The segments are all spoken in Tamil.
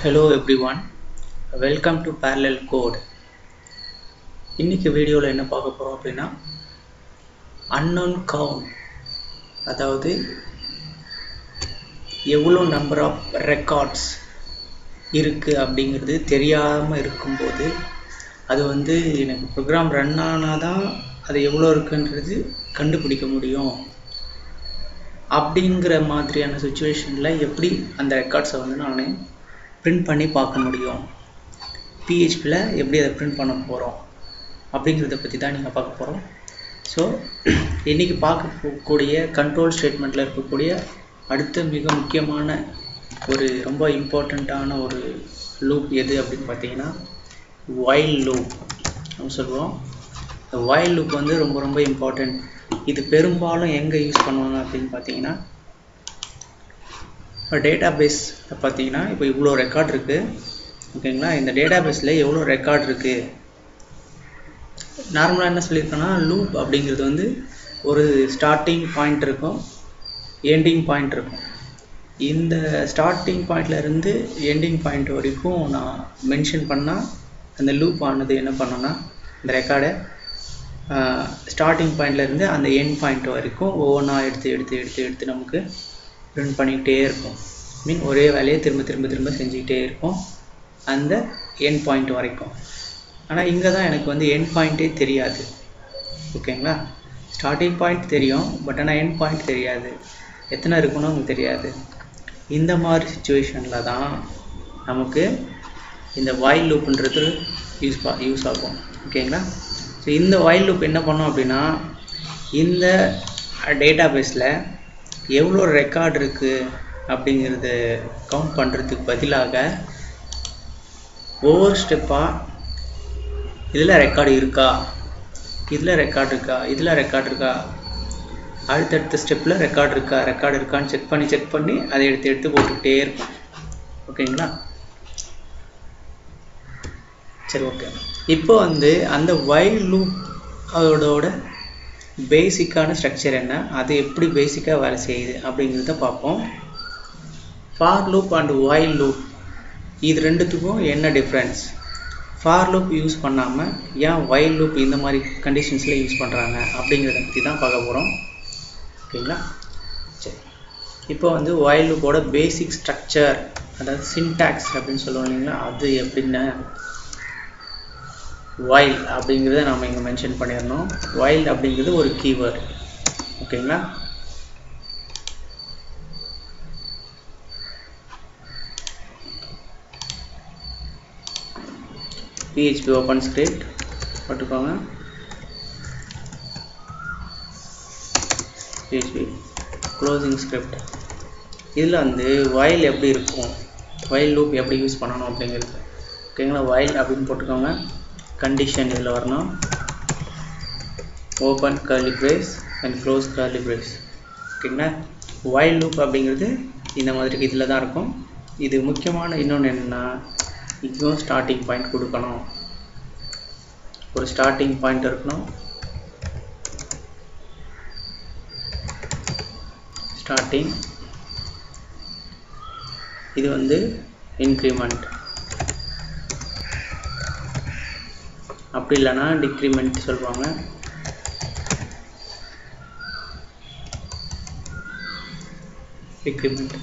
Hello everyone, welcome to Parallel Code. இன்னைக்கு வீடியோவில் என்ன பார்க்க போகிறோம் அப்படின்னா unknown count அதாவது எவ்வளோ நம்பர் ஆஃப் ரெக்கார்ட்ஸ் இருக்குது அப்படிங்கிறது தெரியாமல் இருக்கும்போது அது வந்து எனக்கு ப்ரோக்ராம் ரன் ஆனால் தான் அது எவ்வளோ இருக்குன்றது கண்டுபிடிக்க முடியும் அப்படிங்கிற மாதிரியான சுச்சுவேஷனில் எப்படி அந்த ரெக்கார்ட்ஸை வந்து நான் பிரிண்ட் பண்ணி பார்க்க முடியும் பிஹெச்பியில் எப்படி அதை பிரிண்ட் பண்ண போகிறோம் அப்படிங்கிறத பற்றி தான் நீங்கள் பார்க்க போகிறோம் ஸோ இன்றைக்கி பார்க்க போகக்கூடிய கண்ட்ரோல் ஸ்டேட்மெண்ட்டில் இருக்கக்கூடிய அடுத்த மிக முக்கியமான ஒரு ரொம்ப இம்பார்ட்டண்ட்டான ஒரு லூப் எது அப்படின்னு பார்த்தீங்கன்னா வைல் லூப் நம்ம சொல்லுவோம் இந்த வைல் லூப் வந்து ரொம்ப ரொம்ப இம்பார்ட்டண்ட் இது பெரும்பாலும் எங்கே யூஸ் பண்ணுவாங்க அப்படின்னு பார்த்தீங்கன்னா இப்போ டேட்டா பேஸ் பார்த்தீங்கன்னா இப்போ இவ்வளோ ரெக்கார்ட் இருக்குது ஓகேங்களா இந்த டேட்டா பேஸில் எவ்வளோ ரெக்கார்ட் இருக்குது நார்மலாக என்ன சொல்லியிருக்கேன்னா லூப் அப்படிங்கிறது வந்து ஒரு ஸ்டார்டிங் பாயிண்ட் இருக்கும் எண்டிங் பாயிண்ட் இருக்கும் இந்த ஸ்டார்டிங் பாயிண்ட்லேருந்து எண்டிங் பாயிண்ட் வரைக்கும் நான் மென்ஷன் பண்ணால் அந்த லூப் ஆனது என்ன பண்ணோன்னா இந்த ரெக்கார்டை ஸ்டார்டிங் பாயிண்ட்லேருந்து அந்த எண்ட் பாயிண்ட் வரைக்கும் ஒவ்வொன்றா எடுத்து எடுத்து எடுத்து எடுத்து நமக்கு ரன் பண்ணிக்கிட்டே இருக்கும் மீன் ஒரே வேலையை திரும்ப திரும்ப திரும்ப செஞ்சுக்கிட்டே இருக்கும் அந்த எண்ட் பாயிண்ட் வரைக்கும் ஆனால் இங்கே தான் எனக்கு வந்து எண்ட் பாயிண்ட்டே தெரியாது ஓகேங்களா ஸ்டார்டிங் பாயிண்ட் தெரியும் பட் ஆனால் எண்ட் பாயிண்ட் தெரியாது எத்தனை இருக்குன்னு உங்களுக்கு தெரியாது இந்த மாதிரி சுச்சுவேஷனில் தான் நமக்கு இந்த வாயில் லூப்புன்றது யூஸ் பா யூஸ் ஆகும் ஓகேங்களா ஸோ இந்த வாயில் லூப் என்ன பண்ணோம் அப்படின்னா இந்த டேட்டா பேஸில் எவ்வளோ ரெக்கார்ட் இருக்குது அப்படிங்கிறத கவுண்ட் பண்ணுறதுக்கு பதிலாக ஒவ்வொரு ஸ்டெப்பாக இதில் ரெக்கார்டு இருக்கா இதில் ரெக்கார்ட் இருக்கா இதில் ரெக்கார்ட் இருக்கா அடுத்தடுத்த ஸ்டெப்பில் ரெக்கார்ட் இருக்கா ரெக்கார்டு இருக்கான்னு செக் பண்ணி செக் பண்ணி அதை எடுத்து எடுத்து போட்டுக்கிட்டே இருக்கும் ஓகேங்களா சரி ஓகே இப்போ வந்து அந்த வைல் லூப் அதோட பேசிக்கான ஸ்ட்ரக்சர் என்ன அது எப்படி பேசிக்காக வேலை செய்யுது அப்படிங்கிறத பார்ப்போம் for loop and while loop இது ரெண்டுத்துக்கும் என்ன டிஃப்ரென்ஸ் ஃபார் லூப் யூஸ் பண்ணாமல் ஏன் வைல் லூப் இந்த மாதிரி கண்டிஷன்ஸில் யூஸ் பண்ணுறாங்க அப்படிங்கிறத பற்றி தான் பார்க்க போகிறோம் ஓகேங்களா சரி இப்போ வந்து வைல் லூப்போட பேசிக் ஸ்ட்ரக்சர் அதாவது சின்டாக்ஸ் அப்படின்னு சொல்லுவோம் இல்லைங்களா அது எப்படின்னா வைல் அப்படிங்கிறத நம்ம இங்கே மென்ஷன் பண்ணிடணும் வைல் அப்படிங்கிறது ஒரு கீவேர்டு ஓகேங்களா PHP open script போட்டுக்கோங்க PHP closing script இதில் வந்து வைல் எப்படி இருக்கும் வைல் லூப் எப்படி யூஸ் பண்ணணும் அப்படிங்கிறது ஓகேங்களா வைல் அப்படின்னு போட்டுக்கோங்க கண்டிஷன் இதில் வரணும் open curly brace and close curly brace ஓகேங்களா வைல் லூப் அப்படிங்கிறது இந்த மாதிரி இதில் தான் இருக்கும் இது முக்கியமான இன்னொன்று என்னென்னா இதுவும் ஸ்டார்டிங் பாயிண்ட் கொடுக்கணும் ஒரு ஸ்டார்டிங் பாயிண்ட் இருக்கணும் ஸ்டார்டிங் இது வந்து இன்க்ரிமெண்ட் அப்படி இல்லைன்னா டிக்ரிமெண்ட் சொல்லுவாங்க டிக்ரிமெண்ட்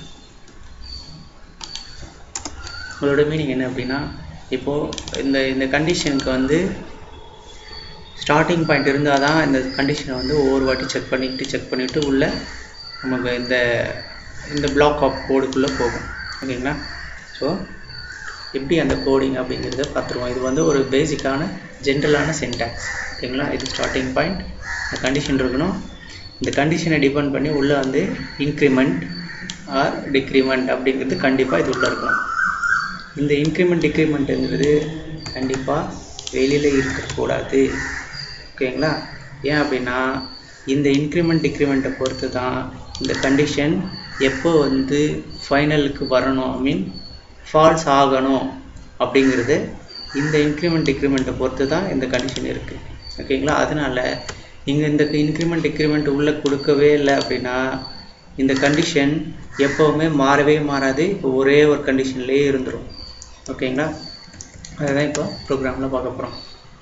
உங்களோட மீனிங் என்ன அப்படின்னா இப்போது இந்த இந்த கண்டிஷனுக்கு வந்து ஸ்டார்டிங் பாயிண்ட் இருந்தால் தான் இந்த கண்டிஷனை வந்து ஒவ்வொரு வாட்டி செக் பண்ணிக்கிட்டு செக் பண்ணிவிட்டு உள்ள நமக்கு இந்த இந்த பிளாக் ஆஃப் கோடுக்குள்ளே போகும் ஓகேங்களா ஸோ எப்படி அந்த கோடிங் அப்படிங்கிறத பார்த்துருவோம் இது வந்து ஒரு பேசிக்கான ஜென்ரலான சென்டாக்ஸ் ஓகேங்களா இது ஸ்டார்டிங் பாயிண்ட் இந்த கண்டிஷன் இருக்கணும் இந்த கண்டிஷனை டிபெண்ட் பண்ணி உள்ளே வந்து இன்க்ரிமெண்ட் ஆர் டிக்ரிமெண்ட் அப்படிங்கிறது கண்டிப்பாக இது உள்ளே இருக்கணும் இந்த இன்க்ரிமெண்ட் டிக்ரிமெண்ட்டுங்கிறது கண்டிப்பாக வெளியில் இருக்கக்கூடாது ஓகேங்களா ஏன் அப்படின்னா இந்த இன்க்ரிமெண்ட் டிக்ரிமெண்ட்டை பொறுத்து தான் இந்த கண்டிஷன் எப்போ வந்து ஃபைனலுக்கு வரணும் ஐ மீன் ஃபால்ஸ் ஆகணும் அப்படிங்கிறது இந்த இன்க்ரிமெண்ட் டிக்ரிமெண்ட்டை பொறுத்து தான் இந்த கண்டிஷன் இருக்குது ஓகேங்களா அதனால் நீங்கள் இந்த இன்க்ரிமெண்ட் டிக்ரிமெண்ட் உள்ளே கொடுக்கவே இல்லை அப்படின்னா இந்த கண்டிஷன் எப்போவுமே மாறவே மாறாது இப்போ ஒரே ஒரு கண்டிஷன்லேயே இருந்துடும் ஓகேங்களா அதுதான் இப்போ ப்ரோக்ராமில் பார்க்க போகிறோம்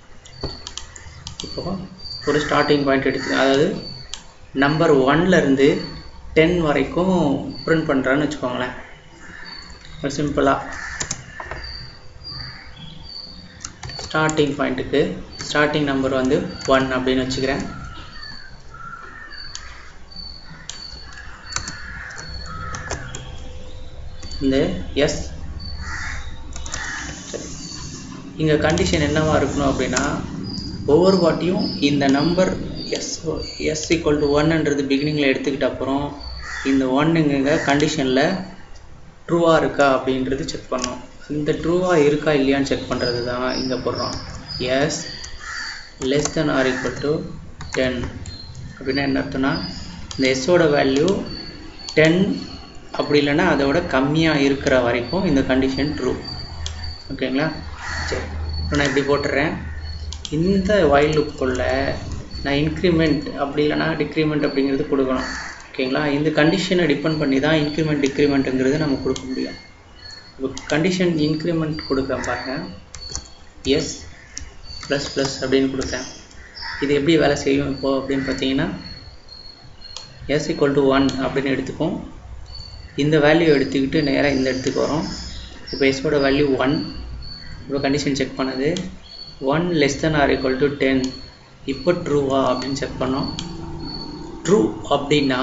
இப்போ ஒரு ஸ்டார்டிங் பாயிண்ட் எடுத்து அதாவது நம்பர் ஒன்லேருந்து டென் வரைக்கும் பிரிண்ட் பண்ணுறான்னு வச்சுக்கோங்களேன் சிம்பிளாக ஸ்டார்டிங் பாயிண்ட்டுக்கு ஸ்டார்டிங் நம்பர் வந்து ஒன் அப்படின்னு வச்சுக்கிறேன் இந்த எஸ் சரி இங்கே கண்டிஷன் என்னவா இருக்கணும் அப்படின்னா ஒவ்வொரு வாட்டியும் இந்த number S S equal to ஒன்ன்றது பிகினிங்கில் எடுத்துக்கிட்ட அப்புறம் இந்த ஒன்னுங்க கண்டிஷனில் ட்ரூவாக இருக்கா அப்படின்றது செக் பண்ணோம் இந்த ட்ரூவாக இருக்கா இல்லையான்னு செக் பண்ணுறது தான் இங்கே போடுறோம் S less than or equal to ten அப்படின்னா என்ன அர்த்தம்னா இந்த எஸ்ஸோட வேல்யூ டென் அப்படி இல்லைன்னா அதோட கம்மியாக இருக்கிற வரைக்கும் இந்த கண்டிஷன் ட்ரூ ஓகேங்களா சரி இப்போ நான் இப்படி போட்டுறேன் இந்த வைல் லுக்குள்ளே நான் இன்க்ரிமெண்ட் அப்படி இல்லைனா டிக்ரிமெண்ட் அப்படிங்கிறது கொடுக்கணும் ஓகேங்களா இந்த கண்டிஷனை டிபெண்ட் பண்ணி தான் இன்க்ரிமெண்ட் டிக்ரிமெண்ட்டுங்கிறது நம்ம கொடுக்க முடியும் இப்போ கண்டிஷன் இன்க்ரிமெண்ட் கொடுக்குறேன் பாருங்கள் எஸ் ப்ளஸ் ப்ளஸ் அப்படின்னு கொடுத்தேன் இது எப்படி வேலை செய்யும் இப்போது அப்படின்னு பார்த்தீங்கன்னா எஸ் ஈக்குவல் டு ஒன் அப்படின்னு எடுத்துப்போம் இந்த வேல்யூ எடுத்துக்கிட்டு நேராக இந்த இடத்துக்கு வரும் இப்போ எஸ்ஸோட வேல்யூ ஒன் இப்போ கண்டிஷன் செக் பண்ணது one less than or equal to ten இப்போ ட்ரூவா அப்படின்னு செக் பண்ணோம் ட்ரூ அப்படின்னா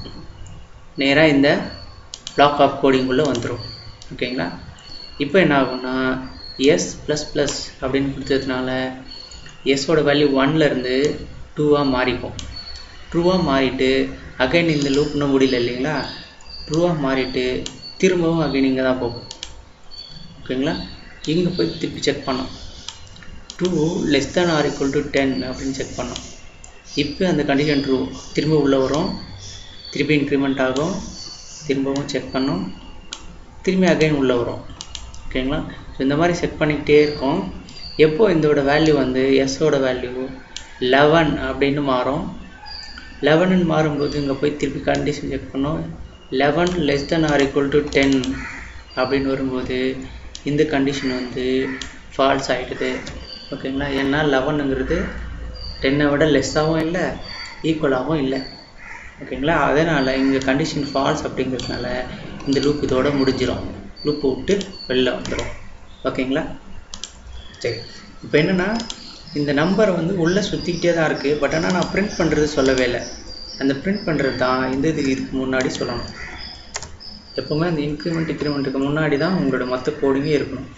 நேராக இந்த பிளாக் ஆஃப் கோடிங்குள்ளே வந்துடும் ஓகேங்களா இப்போ என்ன ஆகும்னா எஸ் ப்ளஸ் ப்ளஸ் அப்படின்னு கொடுத்ததுனால எஸ்ஸோட வேல்யூ ஒன்லேருந்து டூவாக மாறிக்கும் ட்ரூவாக மாறிட்டு அகைன் இந்த லூப் இன்னும் முடியல இல்லைங்களா ட்ரூவாக மாறிட்டு திரும்பவும் அகைன் இங்கே தான் போகும் ஓகேங்களா இங்கே போய் திருப்பி செக் பண்ணோம் two less than or equal to ten அப்படின்னு செக் பண்ணோம் இப்போ அந்த கண்டிஷன் ட்ரூ திரும்ப உள்ளே வரும் திருப்பி இன்க்ரிமெண்ட் ஆகும் திரும்பவும் செக் பண்ணோம் திரும்பி அகைன் உள்ளே வரும் ஓகேங்களா ஸோ இந்த மாதிரி செக் பண்ணிக்கிட்டே இருக்கோம் எப்போ இதோட வேல்யூ வந்து எஸ்ஸோட வேல்யூ லெவன் அப்படின்னு மாறும் லெவனுன்னு மாறும்போது இங்கே போய் திருப்பி கண்டிஷன் செக் பண்ணோம் eleven less than or equal to ten அப்படின்னு வரும்போது இந்த கண்டிஷன் வந்து ஃபால்ஸ் ஆகிடுது ஓகேங்களா ஏன்னா லெவனுங்கிறது டென்னை விட லெஸ்ஸாகவும் இல்லை ஈக்குவலாகவும் இல்லை ஓகேங்களா அதனால் இங்கே கண்டிஷன் ஃபால்ஸ் அப்படிங்கிறதுனால இந்த லூப் இதோட முடிஞ்சிடும் லூப் விட்டு வெளில வந்துடும் ஓகேங்களா சரி இப்போ என்னென்னா இந்த நம்பர் வந்து உள்ளே சுற்றிக்கிட்டே தான் இருக்குது பட் ஆனால் நான் பிரிண்ட் பண்ணுறது சொல்லவே இல்லை அந்த பிரிண்ட் பண்ணுறது தான் இந்த இதுக்கு இதுக்கு முன்னாடி சொல்லணும் எப்போவுமே அந்த இன்க்ரிமெண்ட் டிக்ரிமெண்ட்டுக்கு முன்னாடி தான் உங்களோட மொத்த கோடிங்கே இருக்கணும்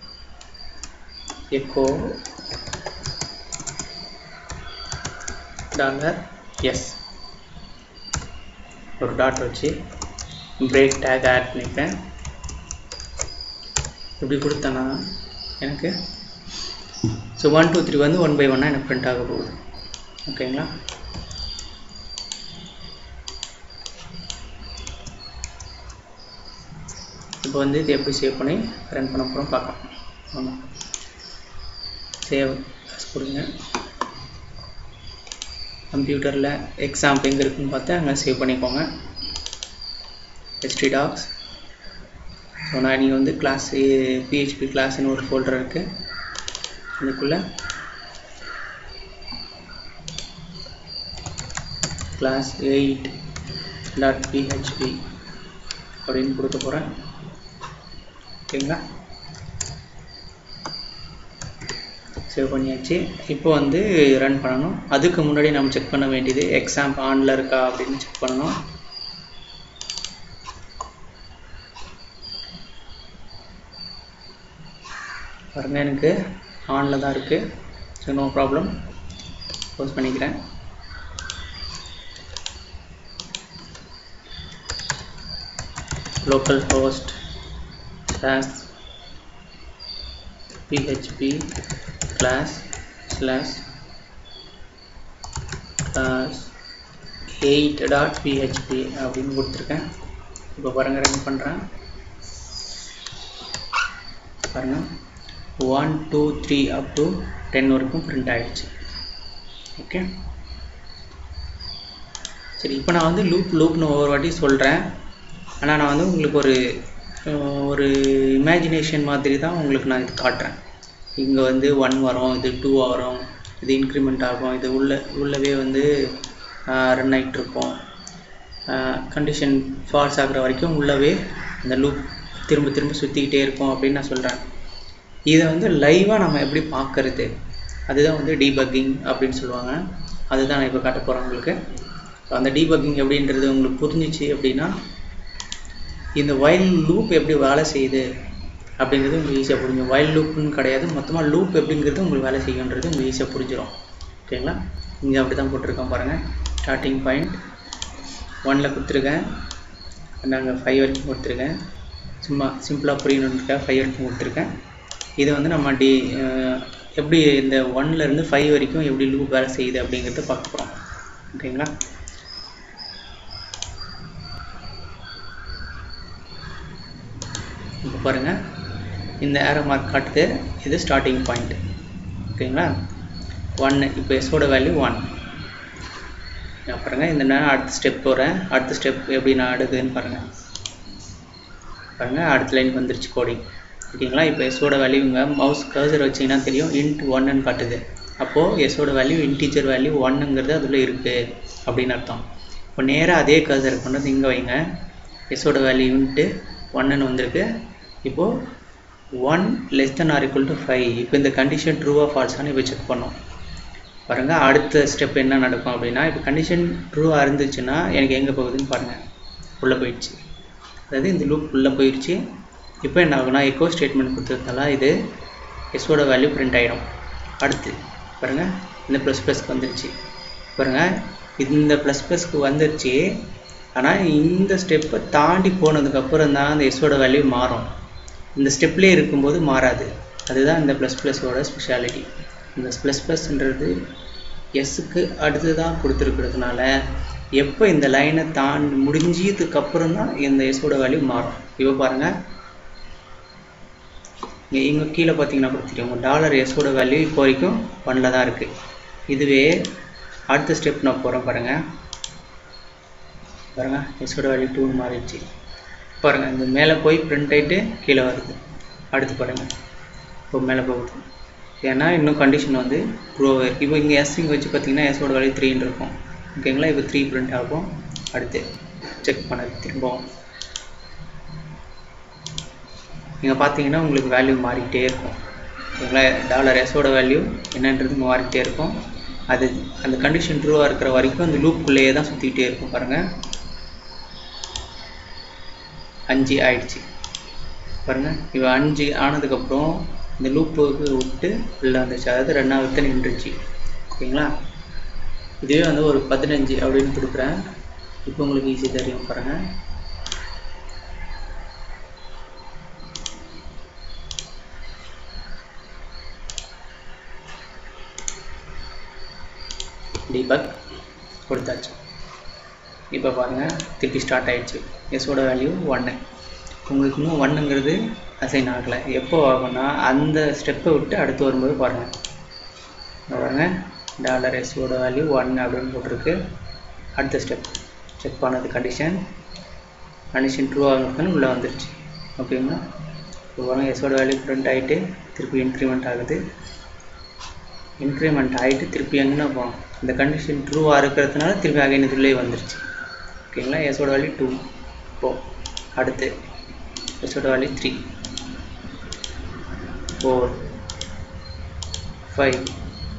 எக்கோ டாலர் எஸ் ஒரு டாட் வச்சு பிரேக் டேக் ஆட் பண்ணிப்பேன் இப்படி கொடுத்தேன்னா எனக்கு ஸோ ஒன் டூ த்ரீ வந்து ஒன் பை ஒன்னாக எனக்கு பிரிண்ட் ஆக போகுது ஓகேங்களா இப்போ வந்து இது எப்படி சேவ் பண்ணி ரன் பண்ண போகிறோம் பார்க்கலாம் ஆமாம் சேவ் கொடுங்க கம்ப்யூட்டரில் எக்ஸாம் எங்கே இருக்குன்னு பார்த்து அங்கே சேவ் பண்ணிக்கோங்க ஹெச்டி டாக்ஸ் ஸோ நான் நீங்கள் வந்து கிளாஸ் பிஹெச்பி கிளாஸ்னு ஒரு ஃபோல்டர் இருக்குது அதுக்குள்ளே கிளாஸ் எயிட் டாட் பிஹெச்பி அப்படின்னு கொடுக்க போகிறேன் ஓகேங்களா சேவ் பண்ணியாச்சு இப்போ வந்து ரன் பண்ணணும் அதுக்கு முன்னாடி நம்ம செக் பண்ண வேண்டியது எக்ஸாம் ஆனில் இருக்கா அப்படின்னு செக் பண்ணணும் பாருங்க எனக்கு ஆனில் தான் இருக்குது ஸோ நோ ப்ராப்ளம் க்ளோஸ் பண்ணிக்கிறேன் local host slash php class slash class 8 dot php அப்படின்னு கொடுத்துருக்கேன் இப்போ பாருங்கள் ரன் பண்ணுறேன் பாருங்கள் one two three up to ten வரைக்கும் பிரிண்ட் ஆகிடுச்சு ஓகே சரி இப்போ நான் வந்து லூப் லூப்னு ஒவ்வொரு வாட்டி சொல்கிறேன் ஆனால் நான் வந்து உங்களுக்கு ஒரு ஒரு இமேஜினேஷன் மாதிரி தான் உங்களுக்கு நான் இது காட்டுறேன் இங்கே வந்து ஒன் வரும் இது டூ வரும் இது இன்க்ரிமெண்ட் ஆகும் இது உள்ள உள்ளவே வந்து ரன் ஆகிட்டு இருக்கும் கண்டிஷன் ஃபால்ஸ் ஆகுற வரைக்கும் உள்ளவே இந்த லூப் திரும்ப திரும்ப சுற்றிக்கிட்டே இருக்கும் அப்படின்னு நான் சொல்கிறேன் இதை வந்து லைவாக நம்ம எப்படி பார்க்கறது அதுதான் வந்து டீபக்கிங் அப்படின்னு சொல்லுவாங்க அதுதான் நான் இப்போ காட்ட போகிறேன் உங்களுக்கு அந்த டீபக்கிங் எப்படின்றது உங்களுக்கு புரிஞ்சிச்சு அப்படின்னா இந்த வயல் லூப் எப்படி வேலை செய்யுது அப்படிங்கிறது உங்களுக்கு ஈஸியாக புரிஞ்சும் வயல் லூப்புன்னு கிடையாது மொத்தமாக லூப் எப்படிங்கிறது உங்களுக்கு வேலை செய்யுன்றது உங்களுக்கு ஈஸியாக புரிஞ்சிடும் ஓகேங்களா இங்கே அப்படி தான் போட்டிருக்கோம் பாருங்கள் ஸ்டார்டிங் பாயிண்ட் ஒனில் கொடுத்துருக்கேன் நாங்கள் ஃபைவ் வரைக்கும் கொடுத்துருக்கேன் சும்மா சிம்பிளாக புரியணுன்றதுக்காக ஃபைவ் வரைக்கும் கொடுத்துருக்கேன் இதை வந்து நம்ம டி எப்படி இந்த ஒன்லேருந்து ஃபைவ் வரைக்கும் எப்படி லூப் வேலை செய்யுது அப்படிங்கிறத பார்க்க போகிறோம் ஓகேங்களா இப்போ பாருங்கள் இந்த ஏரோ மார்க் காட்டுது இது ஸ்டார்டிங் பாயிண்ட் ஓகேங்களா ஒன்று இப்போ எஸோட வேல்யூ ஒன் பாருங்கள் இந்த நான் அடுத்த ஸ்டெப் போகிறேன் அடுத்த ஸ்டெப் எப்படி நான் அடுக்குதுன்னு பாருங்கள் பாருங்கள் அடுத்த லைன் வந்துருச்சு கோடிங் ஓகேங்களா இப்போ எஸோட வேல்யூ இங்கே மவுஸ் கர்சர் வச்சிங்கன்னா தெரியும் இன்ட் ஒன்னுன்னு காட்டுது அப்போது எஸோட வேல்யூ இன்டீஜர் வேல்யூ ஒன்னுங்கிறது அதில் இருக்குது அப்படின்னு அர்த்தம் இப்போ நேராக அதே கர்சர் கொண்டு வந்து இங்கே வைங்க எஸோட வேல்யூ இன்ட்டு ஒன்னுன்னு வந்திருக்கு இப்போது one less than or equal to five இப்போ இந்த கண்டிஷன் ட்ரூவாக ஃபால்ஸானு இப்போ செக் பண்ணோம் பாருங்கள் அடுத்த ஸ்டெப் என்ன நடக்கும் அப்படின்னா இப்போ கண்டிஷன் ட்ரூவாக இருந்துச்சுன்னா எனக்கு எங்கே போகுதுன்னு பாருங்கள் உள்ளே போயிடுச்சு அதாவது இந்த லூப் உள்ளே போயிடுச்சு இப்போ என்ன ஆகுனா எக்கோ ஸ்டேட்மெண்ட் கொடுத்ததால இது எஸ்ஸோட வேல்யூ பிரிண்ட் ஆகிடும் அடுத்து பாருங்கள் இந்த ப்ளஸ் ப்ளஸ்க்கு வந்துருச்சு பாருங்கள் இந்த ப்ளஸ் ப்ளஸ்க்கு வந்துருச்சு ஆனால் இந்த ஸ்டெப்பை தாண்டி போனதுக்கப்புறம் தான் அந்த எஸ்ஸோட வேல்யூ மாறும் இந்த ஸ்டெப்லேயே இருக்கும்போது மாறாது அதுதான் இந்த ப்ளஸ் ப்ளஸோட ஸ்பெஷாலிட்டி இந்த ப்ளஸ் ப்ளஸ்ன்றது எஸ்ஸுக்கு அடுத்து தான் கொடுத்துருக்கிறதுனால எப்போ இந்த லைனை தாண்டி முடிஞ்சதுக்கப்புறம் தான் இந்த எஸ்ஸோட வேல்யூ மாறும் இப்போ பாருங்கள் இங்கே இங்கே கீழே பார்த்தீங்கன்னா கூட தெரியும் உங்கள் டாலர் எஸ்ஸோட வேல்யூ இப்போ வரைக்கும் ஒன்னில் தான் இருக்குது இதுவே அடுத்த ஸ்டெப் நான் போகிறேன் பாருங்கள் பாருங்கள் எஸ்ஸோட வேல்யூ டூன்னு மாறிடுச்சு பாருங்கள் இந்த மேலே போய் பிரிண்ட் ஆகிட்டு கீழே வருது அடுத்து பாருங்கள் இப்போ மேலே போகுது ஏன்னா இன்னும் கண்டிஷன் வந்து ப்ரோ இப்போ இங்கே எஸ் இங்கே வச்சு பார்த்தீங்கன்னா எஸ்ஸோட வேல்யூ த்ரீன்னு இருக்கும் ஓகேங்களா இப்போ த்ரீ பிரிண்ட் ஆகும் அடுத்து செக் பண்ணது திரும்பவும் நீங்கள் பார்த்தீங்கன்னா உங்களுக்கு வேல்யூ மாறிக்கிட்டே இருக்கும் ஓகேங்களா டாலர் எஸோட வேல்யூ என்னன்றது மாறிக்கிட்டே இருக்கும் அது அந்த கண்டிஷன் ட்ரூவாக இருக்கிற வரைக்கும் அந்த லூப்புக்குள்ளேயே தான் சுற்றிக்கிட்டே இருக்கும் பாருங்கள் அஞ்சு ஆயிடுச்சு பாருங்கள் இப்போ அஞ்சு ஆனதுக்கப்புறம் இந்த லூப்புக்கு விட்டு உள்ளே வந்துச்சு அதாவது ரெண்டாவது நின்றுச்சு ஓகேங்களா இதுவே வந்து ஒரு பதினஞ்சு அப்படின்னு கொடுக்குறேன் இப்போ உங்களுக்கு ஈஸி தெரியும் பாருங்கள் டீபக் கொடுத்தாச்சு இப்போ பாருங்கள் திருப்பி ஸ்டார்ட் ஆகிடுச்சு எஸோட வேல்யூ ஒன்று உங்களுக்கு இன்னும் ஒன்றுங்கிறது அசைன் ஆகலை எப்போ ஆகும்னா அந்த ஸ்டெப்பை விட்டு அடுத்து வரும்போது பாருங்கள் பாருங்கள் டாலர் எஸோட வேல்யூ ஒன் அப்படின்னு போட்டிருக்கு அடுத்த ஸ்டெப் செக் பண்ணது கண்டிஷன் கண்டிஷன் ட்ரூ ஆகுதுன்னு உள்ளே வந்துருச்சு ஓகேங்களா இப்போ பாருங்கள் எஸோட வேல்யூ பிரிண்ட் ஆகிட்டு திருப்பி இன்க்ரிமெண்ட் ஆகுது இன்க்ரிமெண்ட் ஆகிட்டு திருப்பி எங்கே போகும் இந்த கண்டிஷன் ட்ரூவாக இருக்கிறதுனால திருப்பி அகைன் இதுலேயே வந்துருச்சு ஓகேங்களா எஸோட வேல்யூ டூ இப்போ அடுத்து எஸோட value three four five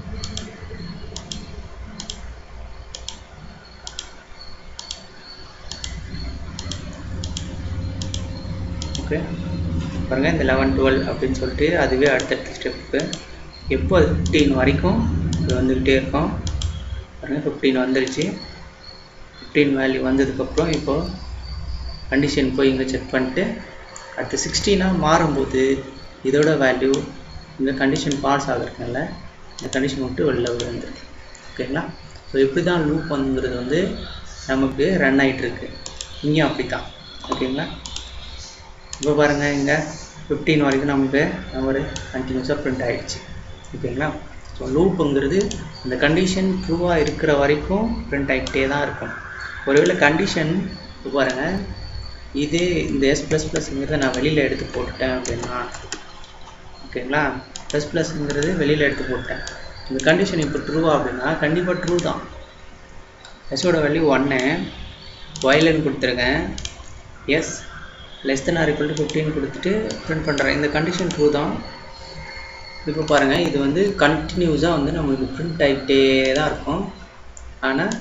okay பாருங்கள் இந்த லெவன் டுவெல் அப்படின்னு சொல்லிட்டு அதுவே அடுத்தடுத்த ஸ்டெப்பு எப்போ அது ஃபிஃப்டீன் வரைக்கும் இது வந்துக்கிட்டே இருக்கும் பாருங்கள் ஃபிஃப்டீன் வந்துருச்சு ஃபிஃப்டீன் வேல்யூ வந்ததுக்கப்புறம் இப்போது கண்டிஷன் போய் இங்கே செக் பண்ணிட்டு அடுத்து சிக்ஸ்டீனாக மாறும்போது இதோட வேல்யூ இந்த கண்டிஷன் பாஸ் ஆகிறதுனால இந்த கண்டிஷன் விட்டு வெளில வந்துருக்கு ஓகேங்களா ஸோ இப்படி தான் லூப் வந்துங்கிறது வந்து நமக்கு ரன் ஆகிட்டுருக்கு இங்கேயும் அப்படி தான் ஓகேங்களா இப்போ பாருங்கள் இங்கே ஃபிஃப்டீன் வரைக்கும் நமக்கு நம்பர் கண்டினியூஸாக ப்ரிண்ட் ஆகிடுச்சு ஓகேங்களா ஸோ லூப்புங்கிறது அந்த கண்டிஷன் ட்ரூவாக இருக்கிற வரைக்கும் ப்ரிண்ட் ஆகிட்டே தான் இருக்கும் ஒருவேளை கண்டிஷன் இப்போ பாருங்கள் இதே இந்த எஸ் ப்ளஸ் ப்ளஸ்ங்கிறத நான் வெளியில் எடுத்து போட்டுட்டேன் அப்படின்னா ஓகேங்களா ப்ளஸ் ப்ளஸ்ங்கிறது வெளியில் எடுத்து போட்டேன் இந்த கண்டிஷன் இப்போ ட்ரூவா அப்படின்னா கண்டிப்பாக ட்ரூ தான் எஸ்ஸோட வேல்யூ ஒன்று ஒய்லன்னு கொடுத்துருக்கேன் S less than or equal to fifteen கொடுத்துட்டு ப்ரிண்ட் பண்ணுறேன் இந்த கண்டிஷன் ட்ரூ தான் இப்போ பாருங்கள் இது வந்து கண்டினியூஸாக வந்து நம்மளுக்கு ப்ரிண்ட் ஆகிட்டே தான் இருக்கும் ஆனால்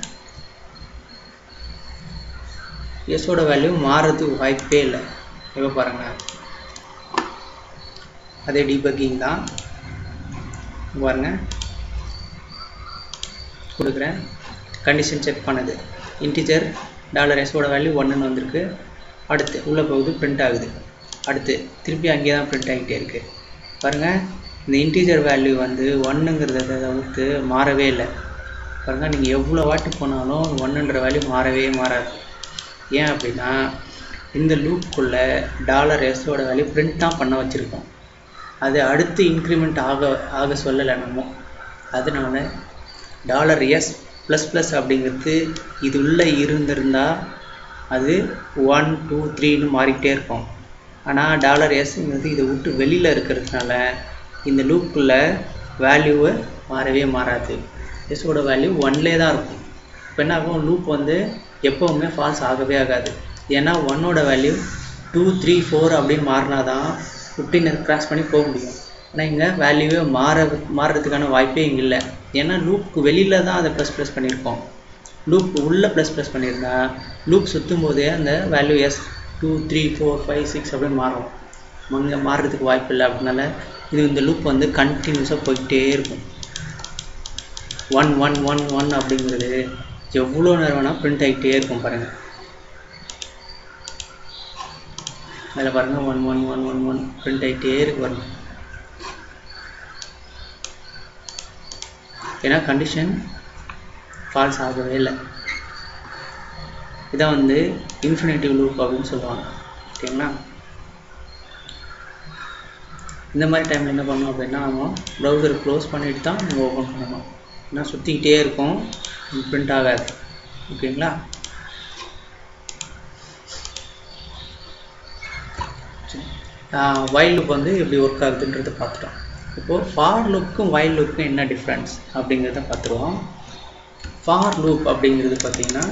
எஸ்ஸோட வேல்யூ மாறுறதுக்கு வாய்ப்பே இல்லை இப்போ பாருங்கள் அதே டீபக்கிங் தான் பாருங்கள் கொடுக்குறேன் கண்டிஷன் செக் பண்ணுது இன்டிஜர் டாலர் எஸோட வேல்யூ ஒன்றுன்னு வந்திருக்கு அடுத்து உள்ளே போகுது பிரிண்ட் ஆகுது அடுத்து திருப்பி அங்கேயே தான் பிரிண்ட் ஆகிட்டே இருக்குது பாருங்கள் இந்த இன்டிஜர் வேல்யூ வந்து ஒன்றுங்கிறத தவிர்த்து மாறவே இல்லை பாருங்கள் நீங்கள் எவ்வளோ வாட்டி போனாலும் ஒன்றுன்ற வேல்யூ மாறவே மாறாது ஏன் அப்படின்னா இந்த லூப்புக்குள்ளே டாலர் எஸோட வேல்யூ பிரிண்ட் தான் பண்ண வச்சுருக்கோம் அது அடுத்து இன்க்ரிமெண்ட் ஆக ஆக சொல்லலை நம்ம அதனால டாலர் எஸ் ப்ளஸ் ப்ளஸ் அப்படிங்கிறது இது உள்ளே இருந்திருந்தால் அது ஒன் டூ த்ரீன்னு மாறிக்கிட்டே இருக்கும் ஆனால் டாலர் எஸ்ங்கிறது இதை விட்டு வெளியில் இருக்கிறதுனால இந்த லூப்புக்குள்ளே வேல்யூவை மாறவே மாறாது எஸ்ஸோட வேல்யூ ஒன்லே தான் இருக்கும் இப்போ என்ன ஆகும் லூப் வந்து எப்போவுமே ஃபால்ஸ் ஆகவே ஆகாது ஏன்னா ஒன்னோட வேல்யூ டூ த்ரீ ஃபோர் அப்படின்னு மாறினா தான் ஃபிஃப்டீன் கிராஸ் பண்ணி போக முடியும் ஆனால் இங்கே வேல்யூவே மாற மாறுறதுக்கான வாய்ப்பே இங்கே இல்லை ஏன்னா லூப்புக்கு வெளியில் தான் அதை ப்ளஸ் ப்ளஸ் பண்ணியிருக்கோம் லூப் உள்ளே ப்ளஸ் ப்ளஸ் பண்ணியிருந்தா லூப் சுற்றும் போதே அந்த value S two three four five six அப்படின்னு மாறும் அங்கே மாறுறதுக்கு வாய்ப்பு இல்லை அப்படினால இது இந்த லூப் வந்து கண்டினியூஸாக போய்கிட்டே இருக்கும் ஒன் ஒன் ஒன் ஒன் அப்படிங்கிறது எவ்வளோ நேரம் வேணால் பிரிண்ட் ஆகிட்டே இருக்கும் பாருங்கள் அதில் பாருங்கள் one one one one one print ஆகிட்டே இருக்கு பாருங்க ஏன்னா கண்டிஷன் ஃபால்ஸ் ஆகவே இல்லை இதான் வந்து இன்ஃபினிட்டிவ் லூப் அப்படின்னு சொல்லுவாங்க ஓகேங்களா இந்த மாதிரி டைமில் என்ன பண்ணணும் அப்படின்னா நம்ம ப்ரௌசர் க்ளோஸ் பண்ணிட்டு தான் நம்ம ஓப்பன் பண்ணணும் ஏன்னா சுற்றிக்கிட்டே இருக்கும் பிரிண்ட் ஆகாது ஓகேங்களா வைல்ட் லுக் வந்து எப்படி ஒர்க் ஆகுதுன்றதை பார்த்துட்டோம் இப்போது ஃபார் லுக்கும் வைல்ட் லுக்கும் என்ன டிஃப்ரென்ஸ் அப்படிங்கிறத பார்த்துருவோம் ஃபார் லூப் அப்படிங்கிறது பார்த்தீங்கன்னா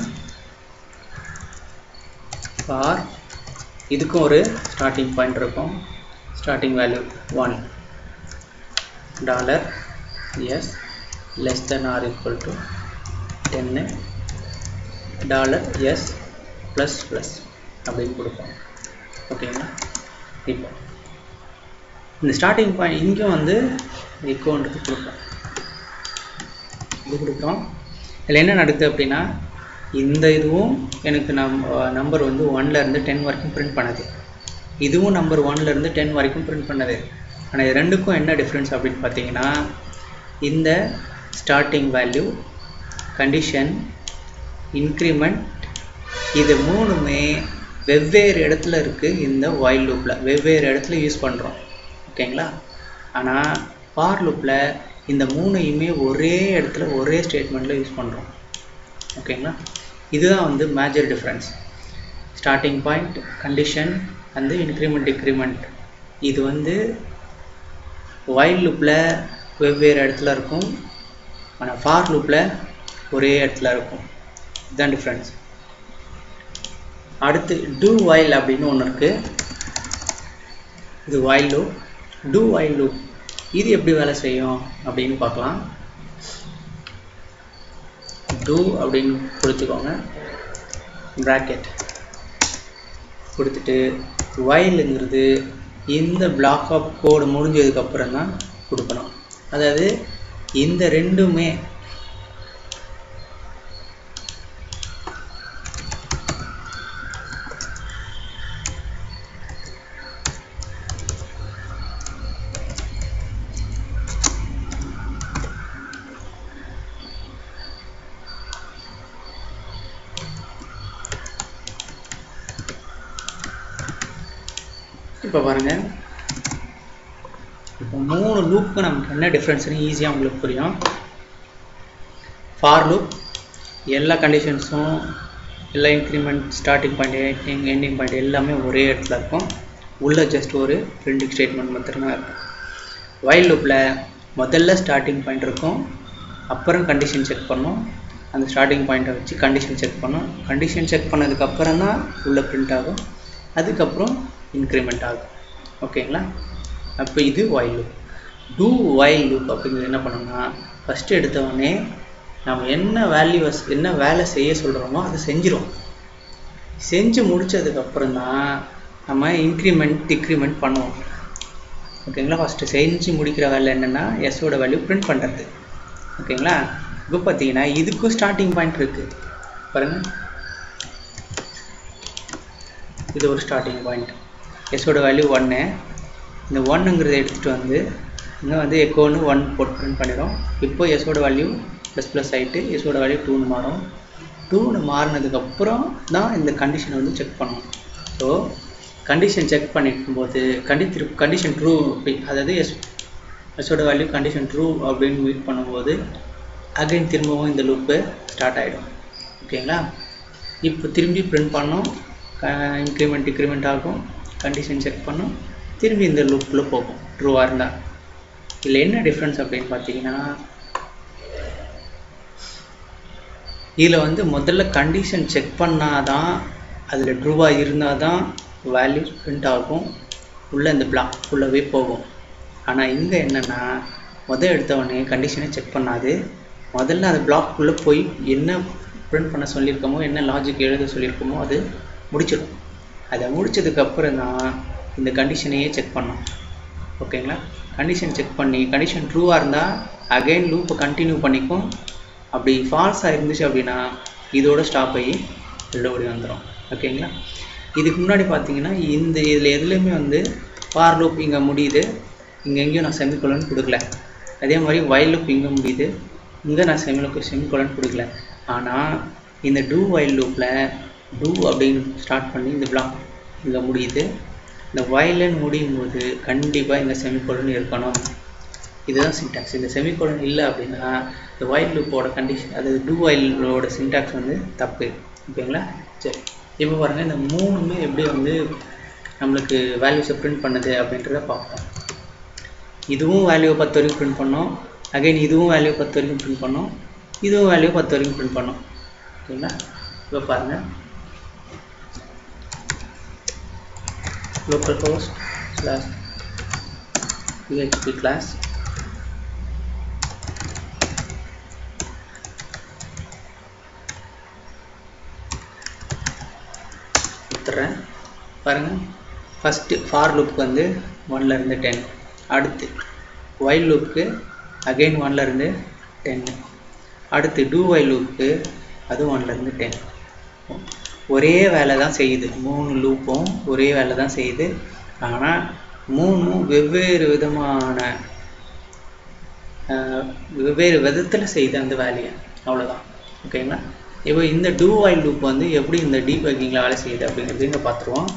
ஃபார் இதுக்கும் ஒரு ஸ்டார்டிங் பாயிண்ட் இருக்கும் starting value one dollar S less than or equal to டென்னு டாலர் எஸ் ப்ளஸ் ப்ளஸ் அப்படின்னு கொடுப்போம் ஓகேங்களா இப்போ இந்த ஸ்டார்டிங் பாயிண்ட் இங்கேயும் வந்து எக்கோன்றது கொடுப்போம் இது கொடுக்குறோம் இதில் என்ன நடக்குது அப்படின்னா இந்த இதுவும் எனக்கு நம் நம்பர் வந்து ஒன்லேருந்து டென் வரைக்கும் பிரிண்ட் பண்ணுது இதுவும் நம்பர் ஒன்லேருந்து டென் வரைக்கும் பிரிண்ட் பண்ணுது ஆனால் இது ரெண்டுக்கும் என்ன டிஃப்ரென்ஸ் அப்படின்னு பார்த்தீங்கன்னா இந்த ஸ்டார்டிங் வேல்யூ கண்டிஷன் இன்க்ரிமெண்ட் இது மூணுமே வெவ்வேறு இடத்துல இருக்குது இந்த வைல் லூப்பில் வெவ்வேறு இடத்துல யூஸ் பண்ணுறோம் ஓகேங்களா ஆனால் ஃபார் லூப்பில் இந்த மூணையுமே ஒரே இடத்துல ஒரே ஸ்டேட்மெண்ட்டில் யூஸ் பண்ணுறோம் ஓகேங்களா இதுதான் வந்து major difference starting point condition வந்து இன்க்ரிமெண்ட் டிக்ரிமெண்ட் இது வந்து வைல் லூப்பில் வெவ்வேறு இடத்துல இருக்கும் ஆனால் ஃபார் லூப்பில் ஒரே இடத்துல இருக்கும் இதுதான் டிஃப்ரென்ஸ் அடுத்து டூ வைல் அப்படின்னு ஒன்று இருக்குது இது while loop do while loop இது எப்படி வேலை செய்யும் அப்படின்னு பார்க்கலாம் டூ அப்படின்னு கொடுத்துக்கோங்க ப்ராக்கெட் கொடுத்துட்டு வைலுங்கிறது இந்த பிளாக் ஆஃப் கோடு முடிஞ்சதுக்கப்புறம் தான் கொடுக்கணும் அதாவது இந்த ரெண்டுமே இப்போ பாருங்கள் இப்போ மூணு லூப்புக்கு நமக்கு என்ன டிஃப்ரென்ஸ்னு ஈஸியாக உங்களுக்கு புரியும் ஃபார் லூப் எல்லா கண்டிஷன்ஸும் எல்லா increment starting point ending point எல்லாமே ஒரே இடத்துல இருக்கும் உள்ள ஜஸ்ட் ஒரு பிரிண்டிங் ஸ்டேட்மெண்ட் மட்டும்தான் இருக்கும் வைல் லூப்பில் முதல்ல ஸ்டார்டிங் பாயிண்ட் இருக்கும் அப்புறம் கண்டிஷன் செக் பண்ணோம் அந்த ஸ்டார்டிங் பாயிண்ட்டை வச்சு கண்டிஷன் செக் பண்ணோம் கண்டிஷன் செக் பண்ணதுக்கப்புறம் தான் உள்ள பிரிண்ட் ஆகும் அதுக்கப்புறம் இன்க்ரிமெண்ட் ஆகும் ஓகேங்களா அப்போ இது while loop do while loop அப்படிங்கிறது என்ன பண்ணோம்னா ஃபஸ்ட்டு எடுத்தவொடனே நம்ம என்ன வேல்யூஸ் என்ன வேலை செய்ய சொல்கிறோமோ அதை செஞ்சிடும் செஞ்சு முடிச்சதுக்கப்புறம் தான் நம்ம இன்க்ரிமெண்ட் டிக்ரிமெண்ட் பண்ணுவோம் ஓகேங்களா ஃபஸ்ட்டு செஞ்சு முடிக்கிற வேலை என்னென்னா எஸ்ஸோட வேல்யூ பிரிண்ட் பண்ணுறது ஓகேங்களா இப்போ பார்த்தீங்கன்னா இதுக்கும் ஸ்டார்டிங் பாயிண்ட் இருக்குது பாருங்கள் இது ஒரு ஸ்டார்டிங் பாயிண்ட் எஸ்ஸோட வேல்யூ ஒன்று இந்த ஒன்னுங்கிறத எடுத்துகிட்டு வந்து இங்கே வந்து எக்கோன்னு ஒன் போட் பிரிண்ட் பண்ணிடும் இப்போ எஸ்ஸோட வேல்யூ ப்ளஸ் ப்ளஸ் ஆகிட்டு எஸ்ஸோட வேல்யூ டூன்னு மாறும் டூன்னு மாறினதுக்கப்புறம் தான் இந்த கண்டிஷனை வந்து செக் பண்ணணும் ஸோ கண்டிஷன் செக் பண்ணிக்கும்போது கண்டி திரு கண்டிஷன் ட்ரூ அதாவது எஸ் எஸ்ஸோட வேல்யூ கண்டிஷன் ட்ரூ அப்படின்னு மீட் பண்ணும்போது அகைன் திரும்பவும் இந்த லூப்பு ஸ்டார்ட் ஆகிடும் ஓகேங்களா இப்போ திரும்பி பிரிண்ட் பண்ணோம் இன்க்ரிமெண்ட் டிக்ரிமெண்ட் ஆகும் கண்டிஷன் செக் பண்ணோம் திரும்பி இந்த லூப்பில் போகும் ட்ரூவாக இருந்தால் இதில் என்ன டிஃப்ரென்ஸ் அப்படின்னு பார்த்தீங்கன்னா இதில் வந்து முதல்ல கண்டிஷன் செக் பண்ணால் தான் அதில் ட்ரூவாக இருந்தால் தான் வேல்யூ பிரிண்ட் ஆகும் உள்ளே இந்த பிளாக் ஃபுல்லாகவே போகும் ஆனால் இங்கே என்னென்னா முதல் எடுத்தவொடனே கண்டிஷனை செக் பண்ணாது முதல்ல அந்த பிளாக்குள்ளே போய் என்ன பிரிண்ட் பண்ண சொல்லியிருக்கோமோ என்ன லாஜிக் எழுத சொல்லியிருக்கோமோ அது முடிச்சிடும் அதை முடிச்சதுக்கப்புறம் தான் இந்த கண்டிஷனையே செக் பண்ணோம் ஓகேங்களா கண்டிஷன் செக் பண்ணி கண்டிஷன் ட்ரூவாக இருந்தால் அகைன் லூப்பை கண்டினியூ பண்ணிக்கும் அப்படி ஃபால்ஸாக இருந்துச்சு அப்படின்னா இதோட ஸ்டாப் ஆகி ஓடி வந்துடும் ஓகேங்களா இதுக்கு முன்னாடி பார்த்தீங்கன்னா இந்த இதில் எதுலேயுமே வந்து ஃபார் லூப் இங்கே முடியுது இங்கே எங்கேயும் நான் செமிகோலன் கொடுக்கல அதே மாதிரி வைல் லூப் இங்கே முடியுது இங்கே நான் செமிலுக்கு செமிகோலன் கொடுக்கல ஆனால் இந்த டூ வைல் லூப்பில் டூ அப்படின்னு ஸ்டார்ட் பண்ணி இந்த பிளாக் இங்கே முடியுது இந்த வயலன் முடியும் போது கண்டிப்பாக இந்த செமிகோலன் இருக்கணும் இதுதான் சின்டாக்ஸ் இந்த செமிகோலன் இல்லை அப்படின்னா இந்த வைல் லூப்போட கண்டிஷன் அதாவது டூ வைலோட சின்டாக்ஸ் வந்து தப்பு ஓகேங்களா சரி இப்போ பாருங்கள் இந்த மூணுமே எப்படி வந்து நம்மளுக்கு வேல்யூஸை பிரிண்ட் பண்ணுது அப்படின்றத பார்ப்போம் இதுவும் வேல்யூ பத்து வரைக்கும் பிரிண்ட் பண்ணோம் அகைன் இதுவும் வேல்யூ பத்து வரைக்கும் பிரிண்ட் பண்ணோம் இதுவும் வேல்யூ பத்து வரைக்கும் பிரிண்ட் பண்ணோம் ஓகேங்களா இப்போ பாருங்கள் localhost slash php class கொடுத்துட்றேன் பாருங்கள் ஃபஸ்ட்டு ஃபார் லுக் வந்து ஒன்லேருந்து டென் அடுத்து ஒயில் லுக்கு அகெயின் ஒன்லேருந்து டென்னு அடுத்து டூ ஒயில் லுக்கு அதுவும் ஒன்லேருந்து டென் ஒரே வேலை தான் செய்யுது மூணு லூப்பும் ஒரே வேலை தான் செய்யுது ஆனால் மூணும் வெவ்வேறு விதமான வெவ்வேறு விதத்தில் செய்யுது அந்த வேலையை அவ்வளோதான் ஓகேங்களா இப்போ இந்த டூ வாயில் லூப் வந்து எப்படி இந்த டீபக்கிங்கில் வேலை செய்யுது அப்படிங்கிறது இங்கே பார்த்துருவோம்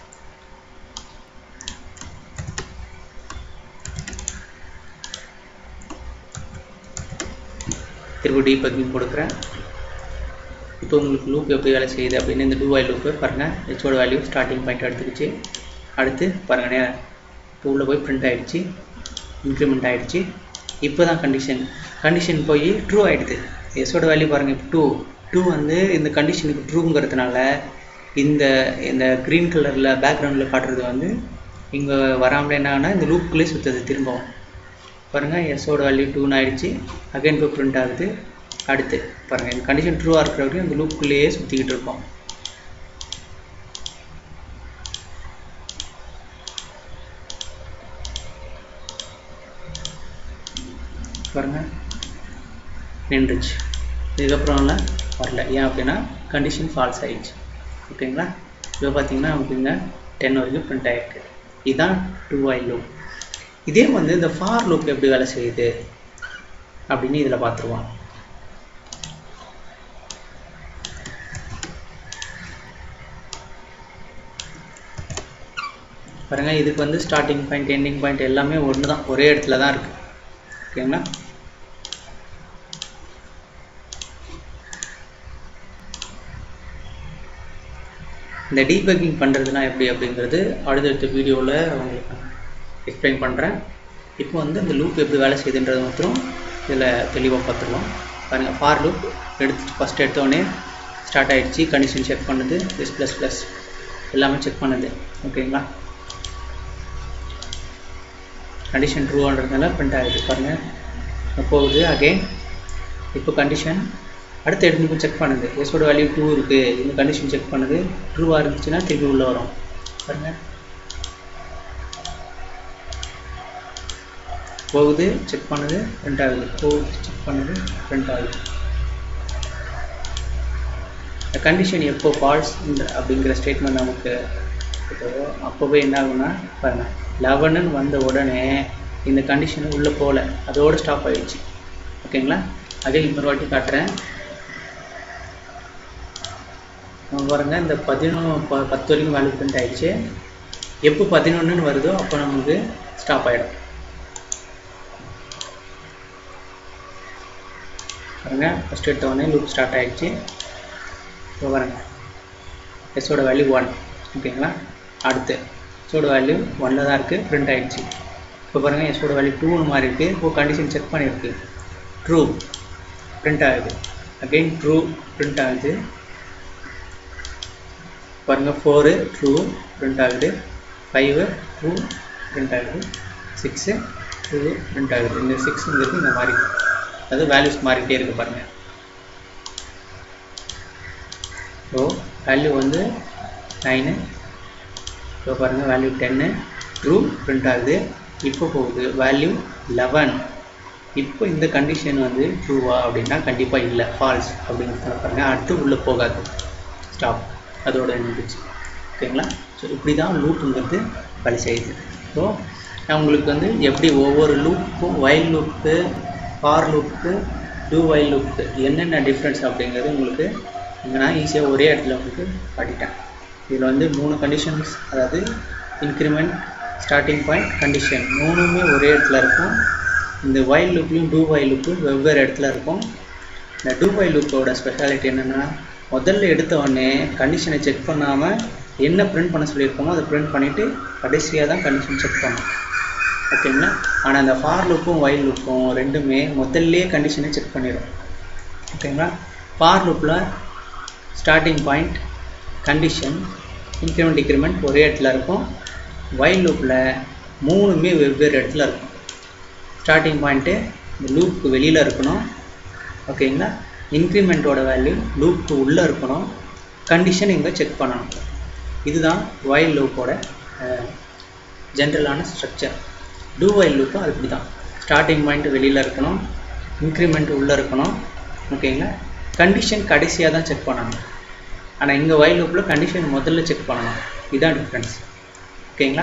திரும்ப டீபக்கிங் கொடுக்குறேன் இப்போ உங்களுக்கு லூப் எப்படி வேலை செய்யுது அப்படின்னு இந்த டூ வாயில் லூப்பு பாருங்கள் ஹெச்சோட வேல்யூ ஸ்டார்டிங் பாயிண்ட் எடுத்துக்கிச்சு அடுத்து பாருங்கள் நே டூவில் போய் பிரிண்ட் ஆகிடுச்சு இன்க்ரிமெண்ட் ஆகிடுச்சு இப்போ தான் கண்டிஷன் கண்டிஷன் போய் ட்ரூ ஆகிடுது எஸோட வேல்யூ பாருங்கள் இப்போ டூ டூ வந்து இந்த கண்டிஷனுக்கு ட்ரூங்கிறதுனால இந்த இந்த க்ரீன் கலரில் பேக்ரவுண்டில் காட்டுறது வந்து இங்கே வராமலே என்னன்னா இந்த லூப்புக்குள்ளே சுற்றுது திரும்பவும் பாருங்கள் எஸோட வேல்யூ டூன்னு ஆகிடுச்சு அகைன் போய் பிரிண்ட் ஆகுது அடுத்து பாருங்கள் இந்த கண்டிஷன் ட்ரூவாக இருக்கிற வரைக்கும் இந்த லூப்புக்குள்ளேயே சுற்றிக்கிட்டு இருக்கோம் பாருங்கள் நின்றுச்சு இதுக்கப்புறம்லாம் வரல ஏன் அப்படின்னா கண்டிஷன் ஃபால்ஸ் ஆயிடுச்சு ஓகேங்களா இப்போ பார்த்தீங்கன்னா நமக்கு இங்கே டென் வரைக்கும் பிரிண்ட் ஆகிருக்கு இதுதான் டூ ஐ லூப் இதே வந்து இந்த ஃபார் லூப் எப்படி வேலை செய்யுது அப்படின்னு இதில் பார்த்துருவோம் பாருங்கள் இதுக்கு வந்து ஸ்டார்டிங் பாயிண்ட் எண்டிங் பாயிண்ட் எல்லாமே ஒன்று தான் ஒரே இடத்துல தான் இருக்குது ஓகேங்களா இந்த டீபக்கிங் பண்ணுறதுனா எப்படி அப்படிங்கிறது அடுத்தடுத்த வீடியோவில் உங்களுக்கு எக்ஸ்பிளைன் பண்ணுறேன் இப்போ வந்து இந்த லூப் எப்படி வேலை செய்யுதுன்றது மாத்திரம் இதில் தெளிவாக பார்த்துக்கலாம் பாருங்கள் ஃபார் லூப் எடுத்து ஃபஸ்ட் எடுத்தோடனே ஸ்டார்ட் ஆகிடுச்சு கண்டிஷன் செக் பண்ணுது எஸ் ப்ளஸ் ப்ளஸ் எல்லாமே செக் பண்ணுது ஓகேங்களா கண்டிஷன் ட்ரூன்றதுனால பிரிண்ட் ஆகுது பாருங்கள் போகுது அகெயின் இப்போ கண்டிஷன் அடுத்து எடுத்து செக் பண்ணுது எஸோட வேல்யூ டூ இருக்குது இந்த கண்டிஷன் செக் பண்ணுது ட்ரூவாக இருந்துச்சுன்னா திருப்பி உள்ளே வரும் பாருங்கள் போகுது செக் பண்ணுது பிரிண்ட் ஆகுது போகுது செக் பண்ணுது பிரிண்ட் ஆகுது இந்த கண்டிஷன் எப்போ ஃபால்ஸ் அப்படிங்கிற ஸ்டேட்மெண்ட் நமக்கு அப்போவே என்ன ஆகும்னா பாருங்கள் லெவனுன்னு வந்த உடனே இந்த கண்டிஷன் உள்ளே போகல அதோடு ஸ்டாப் ஆகிடுச்சு ஓகேங்களா அதே இன்னொரு வாட்டி காட்டுறேன் பாருங்க இந்த பதினொன்று ப பத்து வரைக்கும் வேல்யூ பிரிண்ட் ஆயிடுச்சு எப்போ பதினொன்றுன்னு வருதோ அப்போ நமக்கு ஸ்டாப் ஆகிடும் பாருங்க ஃபஸ்ட் எடுத்த உடனே லூப் ஸ்டார்ட் ஆகிடுச்சு இப்போ பாருங்க எஸோட வேல்யூ ஒன் ஓகேங்களா அடுத்து எஸோட வேல்யூ ஒன்னில் தான் இருக்குது பிரிண்ட் ஆகிடுச்சு இப்போ பாருங்கள் எஸோட வேல்யூ டூன்னு மாதிரி இருக்குது இப்போ கண்டிஷன் செக் பண்ணியிருக்கு ட்ரூ பிரிண்ட் ஆகுது அகெயின் ட்ரூ பிரிண்ட் ஆகுது பாருங்கள் ஃபோரு ட்ரூ பிரிண்ட் ஆகுது ஃபைவு ட்ரூ பிரிண்ட் ஆகுது சிக்ஸு ட்ரூ பிரிண்ட் ஆகுது இந்த சிக்ஸுங்கிறது இந்த மாதிரி அது வேல்யூஸ் மாறிக்கிட்டே இருக்குது பாருங்கள் ஸோ வேல்யூ வந்து நைனு இப்போ பாருங்கள் வேல்யூ டென்னு ட்ரூ பிரிண்ட் ஆகுது இப்போ போகுது வேல்யூ லெவன் இப்போ இந்த கண்டிஷன் வந்து ட்ரூவா அப்படின்னா கண்டிப்பாக இல்லை ஃபால்ஸ் அப்படிங்கிறத பாருங்கள் அடுத்து உள்ளே போகாது ஸ்டாப் அதோட நின்றுச்சு ஓகேங்களா ஸோ இப்படி தான் லூப்புங்கிறது வேலை செய்யுது ஸோ நான் உங்களுக்கு வந்து எப்படி ஒவ்வொரு லூப்புக்கும் வயல் லூப்புக்கு ஃபார் லூப்புக்கு டூ வயல் லூப்புக்கு என்னென்ன டிஃப்ரென்ஸ் அப்படிங்கிறது உங்களுக்கு இங்கே நான் ஈஸியாக ஒரே இடத்துல உங்களுக்கு காட்டிட்டேன் இதில் வந்து மூணு கண்டிஷன்ஸ் அதாவது இன்க்ரிமெண்ட் ஸ்டார்டிங் பாயிண்ட் கண்டிஷன் மூணுமே ஒரே இடத்துல இருக்கும் இந்த வயல் லுக்லையும் டூ வயல் லுக்கும் வெவ்வேறு இடத்துல இருக்கும் இந்த டூ வயல் லுக்கோட ஸ்பெஷாலிட்டி என்னென்னா முதல்ல எடுத்த உடனே கண்டிஷனை செக் பண்ணாமல் என்ன பிரிண்ட் பண்ண சொல்லியிருக்கோமோ அதை பிரிண்ட் பண்ணிவிட்டு கடைசியாக தான் கண்டிஷன் செக் பண்ணணும் ஓகேங்களா ஆனால் அந்த ஃபார் லுக்கும் வயல் லுக்கும் ரெண்டுமே முதல்லே கண்டிஷனை செக் பண்ணிடும் ஓகேங்களா ஃபார் லுக்கில் starting point condition increment decrement ஒரே இடத்துல இருக்கும் வயல் லூப்பில் மூணுமே வெவ்வேறு இடத்துல இருக்கும் ஸ்டார்டிங் பாயிண்ட்டு இந்த லூப்புக்கு வெளியில் இருக்கணும் ஓகேங்களா இன்க்ரிமெண்ட்டோட வேல்யூ லூப்புக்கு உள்ளே இருக்கணும் கண்டிஷன் இங்கே செக் பண்ணணும் இதுதான் வயல் லூப்போட ஜென்ரலான ஸ்ட்ரக்சர் டூ வயல் லூப்பும் அது இப்படி தான் ஸ்டார்டிங் பாயிண்ட் வெளியில் இருக்கணும் இன்க்ரிமெண்ட் உள்ளே இருக்கணும் ஓகேங்களா கண்டிஷன் கடைசியாக தான் செக் பண்ணணும் ஆனால் இங்கே வயல் லூப்பில் கண்டிஷன் முதல்ல செக் பண்ணணும் இதுதான் டிஃப்ரென்ஸ் ஓகேங்களா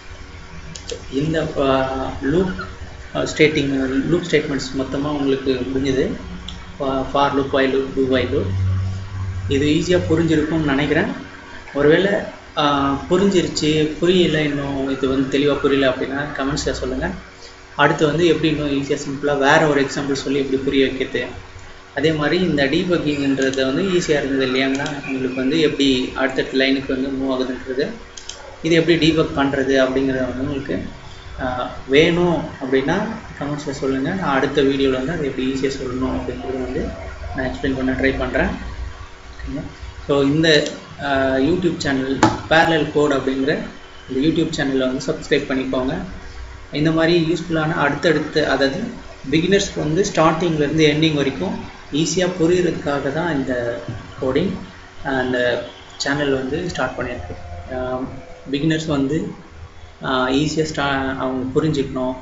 இந்த லூப் ஸ்டேட்டிங் லூப் ஸ்டேட்மெண்ட்ஸ் மொத்தமாக உங்களுக்கு முடிஞ்சது for loop while loop do while loop இது ஈஸியாக புரிஞ்சிருக்கும்னு நினைக்கிறேன் ஒருவேளை புரிஞ்சிருச்சு புரியல இன்னும் இது வந்து தெளிவாக புரியல அப்படின்னா கமெண்ட்ஸில் சொல்லுங்கள் அடுத்து வந்து எப்படி இன்னும் ஈஸியாக சிம்பிளாக வேறு ஒரு எக்ஸாம்பிள் சொல்லி எப்படி புரிய வைக்கிறது அதே மாதிரி இந்த டீபக்கிங்கிறது வந்து ஈஸியாக இருந்தது இல்லையாங்கன்னா உங்களுக்கு வந்து எப்படி அடுத்தடுத்த லைனுக்கு வந்து மூவ் ஆகுதுன்றது இது எப்படி டீபக் பண்ணுறது அப்படிங்கிறத வந்து உங்களுக்கு வேணும் அப்படின்னா கமெண்ட்ஸில் சொல்லுங்கள் நான் அடுத்த வீடியோவில் வந்து அதை எப்படி ஈஸியாக சொல்லணும் அப்படிங்கிறது வந்து நான் எக்ஸ்பிளைன் பண்ண ட்ரை பண்ணுறேன் ஓகேங்க ஸோ இந்த யூடியூப் சேனல் பேரலல் கோட் அப்படிங்கிற இந்த யூடியூப் சேனலில் வந்து சப்ஸ்கிரைப் பண்ணிக்கோங்க இந்த மாதிரி யூஸ்ஃபுல்லான அடுத்தடுத்து அதாவது பிகினர்ஸ்க்கு வந்து ஸ்டார்டிங்லேருந்து எண்டிங் வரைக்கும் ஈஸியாக புரிகிறதுக்காக தான் இந்த கோடிங் அந்த சேனல் வந்து ஸ்டார்ட் பண்ணியிருக்கு பிகினர்ஸ் வந்து ஈஸியாக ஸ்டா அவங்க புரிஞ்சுக்கணும்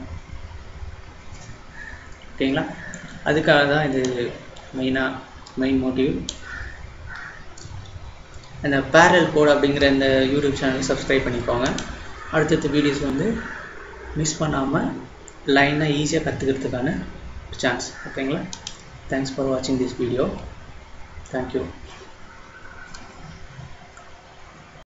ஓகேங்களா அதுக்காக தான் இது மெயினாக மெயின் மோட்டிவ் அந்த பேரல் கோட் அப்படிங்கிற இந்த யூடியூப் சேனல் சப்ஸ்கிரைப் பண்ணிக்கோங்க அடுத்தடுத்த வீடியோஸ் வந்து மிஸ் பண்ணாமல் லைனாக ஈஸியாக கற்றுக்கிறதுக்கான சான்ஸ் ஓகேங்களா தேங்க்ஸ் ஃபார் வாட்சிங் திஸ் வீடியோ தேங்க்யூ